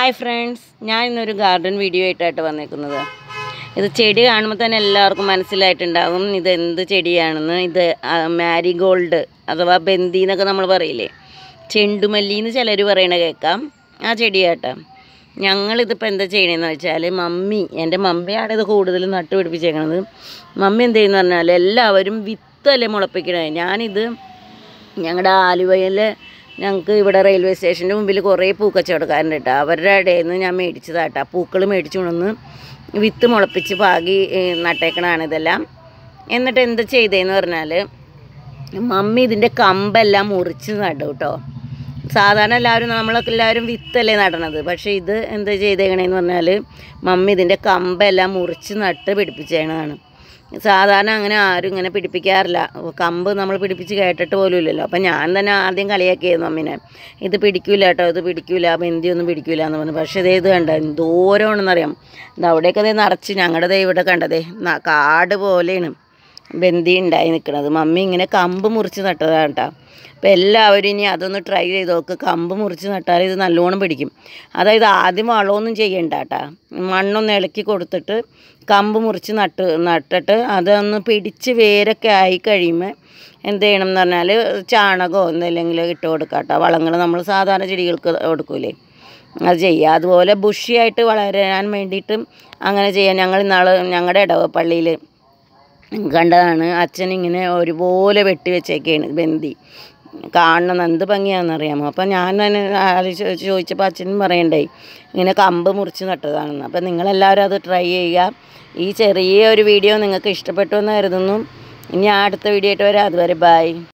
hi friends ഞാൻ ഇന്നൊരു garden video ആയിട്ടായിട്ട് വന്നേക്കുന്നത് ഇത് ചെടി കാണുമ്പോൾ തന്നെ എല്ലാവർക്കും മനസ്സിലായിട്ടുണ്ടാകും ഇത് എന്ത് ചെടിയാണെന്ന് ഇത് മാരിഗോൾഡ് അഥവാ ബന്ദി എന്നൊക്കെ നമ്മൾ പറയില്ലേ ചെണ്ടുമല്ലി എന്ന് ചിലർ പറയണ കേൾക്കാം ആ ചെടിയാട്ടോ ഞങ്ങളിതിപ്പോൾ എന്താ ചെയ്യണമെന്ന് വെച്ചാൽ മമ്മി എൻ്റെ മമ്മിയാണ് ഇത് കൂടുതലും നട്ടുപിടിപ്പിച്ചേക്കണത് മമ്മി എന്ത് ചെയ്യുന്നു പറഞ്ഞാൽ എല്ലാവരും വിത്തല്ലേ മുളപ്പിക്കണേ ഞാനിത് ഞങ്ങളുടെ ആലുവയിൽ ഞങ്ങൾക്ക് ഇവിടെ റെയിൽവേ സ്റ്റേഷൻ്റെ മുമ്പിൽ കുറേ പൂക്കച്ചവടക്കാരുണ്ട് കേട്ടോ അവരുടെ ഇടയിൽ നിന്ന് ഞാൻ മേടിച്ചതാട്ടോ പൂക്കൾ മേടിച്ചു കൊണ്ടുവന്ന് വിത്ത് മുളപ്പിച്ച് പാകി ഏ, നട്ടേക്കണതാണ് ഇതെല്ലാം എന്നിട്ട് എന്ത് ചെയ്തതെന്ന് പറഞ്ഞാൽ മമ്മി ഇതിൻ്റെ കമ്പെല്ലാം മുറിച്ച് നടും കേട്ടോ സാധാരണ എല്ലാവരും നമ്മളൊക്കെ എല്ലാവരും വിത്തല്ലേ നടണത് പക്ഷേ ഇത് എന്താ ചെയ്തേക്കണേന്ന് പറഞ്ഞാൽ മമ്മി ഇതിൻ്റെ കമ്പെല്ലാം മുറിച്ച് നട്ട് പിടിപ്പിച്ചേക്കണതാണ് സാധാരണ അങ്ങനെ ആരും ഇങ്ങനെ പിടിപ്പിക്കാറില്ല കമ്പ് നമ്മൾ പിടിപ്പിച്ച് കേട്ടിട്ട് പോലും ഇല്ലല്ലോ അപ്പം ഞാൻ തന്നെ ആദ്യം കളിയാക്കിയായിരുന്നു മമ്മിനെ ഇത് പിടിക്കൂല കേട്ടോ ഇത് പിടിക്കൂല ബന്ദിയൊന്നും പിടിക്കൂല എന്ന് പറഞ്ഞു പക്ഷേ ഇതേ ഇത് കണ്ട എന്തോരമാണെന്നറിയാം ഇത് അവിടെയൊക്കെ ദേ നിറച്ച് ഞങ്ങളുടെ ദേ ഇവിടെ കണ്ടതേ ന- കാട് പോലെയാണ് ബന്ദി ഉണ്ടായി നിൽക്കുന്നത് മമ്മി ഇങ്ങനെ കമ്പ് മുറിച്ച് നട്ടതാണ് കേട്ടോ അപ്പോൾ എല്ലാവരും ഇനി അതൊന്ന് ട്രൈ ചെയ്ത് നോക്ക് കമ്പ് മുറിച്ച് നട്ടാൽ ഇത് നല്ലോണം പിടിക്കും അതായത് ആദ്യം വളമൊന്നും ചെയ്യണ്ട കേട്ടോ മണ്ണൊന്ന് ഇളക്കി കൊടുത്തിട്ട് കമ്പ് മുറിച്ച് നട്ട് നട്ടിട്ട് അതൊന്ന് പിടിച്ച് വേരൊക്കെ ആയി കഴിയുമ്പോൾ എന്ത് ചെയ്യണം എന്ന് പറഞ്ഞാൽ ചാണകമോ എന്തെങ്കിലും ഇട്ട് കൊടുക്കാം കേട്ടോ വളങ്ങൾ നമ്മൾ സാധാരണ ചെടികൾക്ക് കൊടുക്കൂലേ അത് ചെയ്യുക അതുപോലെ ബുഷിയായിട്ട് വളരാൻ വേണ്ടിയിട്ടും അങ്ങനെ ചെയ്യാൻ ഞങ്ങൾ ഇന്നാൾ ഞങ്ങളുടെ ഇടവ പള്ളിയിൽ കണ്ടതാണ് അച്ഛൻ ഇങ്ങനെ ഒരുപോലെ വെട്ടി വെച്ചേക്കാണ് ബന്ദി കാണണം എന്ത് ഭംഗിയാണെന്നറിയാമോ അപ്പം ഞാൻ തന്നെ ആലോചിച്ച് ചോദിച്ചപ്പോൾ അച്ഛനും പറയണ്ടായി ഇങ്ങനെ കമ്പ് മുറിച്ച് നട്ടതാണെന്ന് അപ്പം നിങ്ങളെല്ലാവരും അത് ട്രൈ ചെയ്യുക ഈ ചെറിയ ഒരു വീഡിയോ നിങ്ങൾക്ക് ഇഷ്ടപ്പെട്ടു എന്ന് കരുതുന്നു ഇനി അടുത്ത വീഡിയോ ആയിട്ട് വരാം അതുവരെ ബൈ